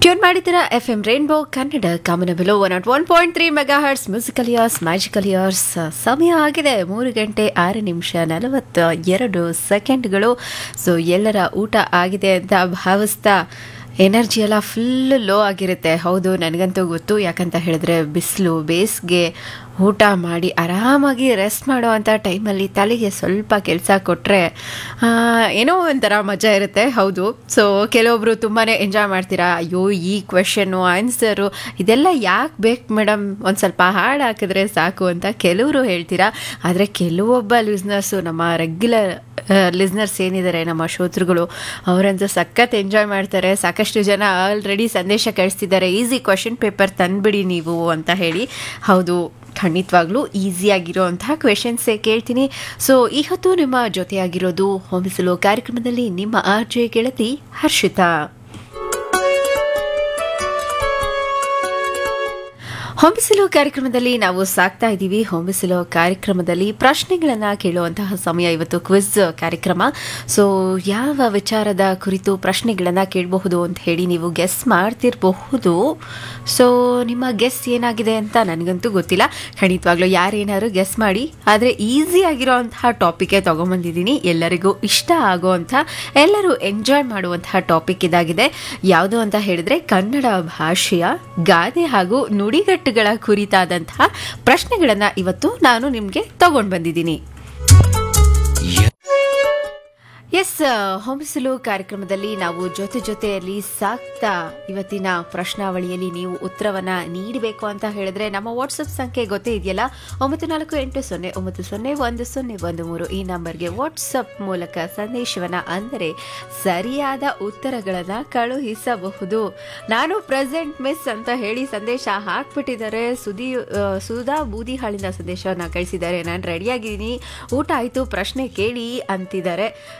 tune ಮಾಡಿದ್ದೀರಾ F M rainbow Kannada ಕಾಮನಬಿಲು one not one point three mega hertz musical years magical years ಸಮಯ ಆಗಿದೆ ಮೂರು ಗಂಟೆ ಆರು ನಿಮಿಷ ನಲವತ್ತ ಎರಡು ಸೆಕೆಂಡ್ಗಳು ಸೊ ಎಲ್ಲರ ಊಟ ಆಗಿದೆ ಅಂತ ಭಾವಿಸ್ತಾ ಎನರ್ಜಿ ಎಲ್ಲ ಫುಲ್ ಲೋ ಆಗಿರುತ್ತೆ ಹೌದು ನನಗಂತೂ ಗೊತ್ತು ಯಾಕಂತ ಹೇಳಿದ್ರೆ ಬಿಸಿಲು ಬೇಸಿಗೆ ಊಟ ಮಾಡಿ ಆರಾಮಾಗಿ ರೆಸ್ಟ್ ಮಾಡೋ ಅಂಥ ಟೈಮಲ್ಲಿ ತಲೆಗೆ ಸ್ವಲ್ಪ ಕೆಲಸ ಕೊಟ್ಟರೆ ಏನೋ ಒಂಥರ ಮಜಾ ಇರುತ್ತೆ ಹೌದು ಸೊ ಕೆಲವೊಬ್ರು ತುಂಬಾ ಎಂಜಾಯ್ ಮಾಡ್ತೀರಾ ಅಯ್ಯೋ ಈ ಕ್ವೆಶನ್ನು ಆನ್ಸರು ಇದೆಲ್ಲ ಯಾಕೆ ಬೇಕು ಮೇಡಮ್ ಒಂದು ಸ್ವಲ್ಪ ಹಾಡು ಹಾಕಿದ್ರೆ ಸಾಕು ಅಂತ ಕೆಲವರು ಹೇಳ್ತೀರಾ ಆದರೆ ಕೆಲವೊಬ್ಬ ಲಿಸ್ನರ್ಸು ನಮ್ಮ ರೆಗ್ಯುಲರ್ ಲಿಸ್ನರ್ಸ್ ಏನಿದ್ದಾರೆ ನಮ್ಮ ಶ್ರೋತೃಗಳು ಅವರಂತೂ ಸಖತ್ ಎಂಜಾಯ್ ಮಾಡ್ತಾರೆ ಸಾಕಷ್ಟು ಜನ ಆಲ್ರೆಡಿ ಸಂದೇಶ ಕಳಿಸ್ತಿದ್ದಾರೆ ಈಸಿ ಕ್ವಶನ್ ಪೇಪರ್ ತಂದ್ಬಿಡಿ ನೀವು ಅಂತ ಹೇಳಿ ಹೌದು ಖಂಡಿತವಾಗ್ಲೂ ಈಸಿಯಾಗಿರೋ ಅಂತಹ ಕ್ವೆಶನ್ಸೇ ಕೇಳ್ತೀನಿ ಸೊ ಈ ಹೊತ್ತು ನಿಮ್ಮ ಜೊತೆಯಾಗಿರೋದು ಹೊಂಬಿಸಲು ಕಾರ್ಯಕ್ರಮದಲ್ಲಿ ನಿಮ್ಮ ಆರ್ ಜೆ ಗೆಳತಿ ಹರ್ಷಿತಾ ಹೊಂಬಿಸಲು ಕಾರ್ಯಕ್ರಮದಲ್ಲಿ ನಾವು ಸಾಕ್ತಾ ಇದ್ದೀವಿ ಹೊಂಬಿಸಲು ಕಾರ್ಯಕ್ರಮದಲ್ಲಿ ಪ್ರಶ್ನೆಗಳನ್ನು ಕೇಳುವಂತಹ ಸಮಯ ಇವತ್ತು ಕ್ವಿಜ್ ಕಾರ್ಯಕ್ರಮ ಸೊ ಯಾವ ವಿಚಾರದ ಕುರಿತು ಪ್ರಶ್ನೆಗಳನ್ನು ಕೇಳಬಹುದು ಅಂತ ಹೇಳಿ ನೀವು ಗೆಸ್ ಮಾಡ್ತಿರಬಹುದು ಸೊ ನಿಮ್ಮ ಗೆಸ್ ಏನಾಗಿದೆ ಅಂತ ನನಗಂತೂ ಗೊತ್ತಿಲ್ಲ ಖಂಡಿತವಾಗ್ಲೂ ಯಾರೇನಾದ್ರು ಗೆಸ್ ಮಾಡಿ ಆದರೆ ಈಸಿ ಆಗಿರೋ ಅಂತಹ ಟಾಪಿಕ್ಕೆ ತೊಗೊಂಬಂದಿದ್ದೀನಿ ಎಲ್ಲರಿಗೂ ಇಷ್ಟ ಆಗುವಂಥ ಎಲ್ಲರೂ ಎಂಜಾಯ್ ಮಾಡುವಂತಹ ಟಾಪಿಕ್ ಇದಾಗಿದೆ ಯಾವುದು ಅಂತ ಹೇಳಿದ್ರೆ ಕನ್ನಡ ಭಾಷೆಯ ಗಾದೆ ಹಾಗೂ ನುಡಿಗಟ್ಟುಗಳ ಕುರಿತಾದಂತಹ ಪ್ರಶ್ನೆಗಳನ್ನು ಇವತ್ತು ನಾನು ನಿಮಗೆ ತಗೊಂಡು ಬಂದಿದ್ದೀನಿ ಎಸ್ ಹೊಂಬಿಸಲು ಕಾರ್ಯಕ್ರಮದಲ್ಲಿ ನಾವು ಜೊತೆ ಜೊತೆಯಲ್ಲಿ ಸಾಕ್ತಾ ಇವತ್ತಿನ ಪ್ರಶ್ನಾವಳಿಯಲ್ಲಿ ನೀವು ಉತ್ತರವನ್ನ ನೀಡಬೇಕು ಅಂತ ಹೇಳಿದ್ರೆ ನಮ್ಮ ವಾಟ್ಸಪ್ ಸಂಖ್ಯೆ ಗೊತ್ತೇ ಇದೆಯಲ್ಲ ಒಂಬತ್ತು ನಾಲ್ಕು ಎಂಟು ಸೊನ್ನೆ ಒಂಬತ್ತು ಸೊನ್ನೆ ಒಂದು ಸೊನ್ನೆ ಒಂದು ಮೂರು ಈ ನಂಬರ್ಗೆ ವಾಟ್ಸಪ್ ಮೂಲಕ ಸಂದೇಶವನ್ನ ಅಂದರೆ ಸರಿಯಾದ ಉತ್ತರಗಳನ್ನ ಕಳುಹಿಸಬಹುದು ನಾನು ಪ್ರೆಸೆಂಟ್ ಮಿಸ್ ಅಂತ ಹೇಳಿ ಸಂದೇಶ ಹಾಕ್ಬಿಟ್ಟಿದ್ದಾರೆ ಸುದಿ ಆ, ಸುಧಾ ಬೂದಿಹಾಳಿನ ಸಂದೇಶವನ್ನ ಕಳಿಸಿದ್ದಾರೆ ನಾನು ರೆಡಿಯಾಗಿದ್ದೀನಿ ಊಟ ಆಯಿತು ಪ್ರಶ್ನೆ ಕೇಳಿ ಅಂತಿದ್ದಾರೆ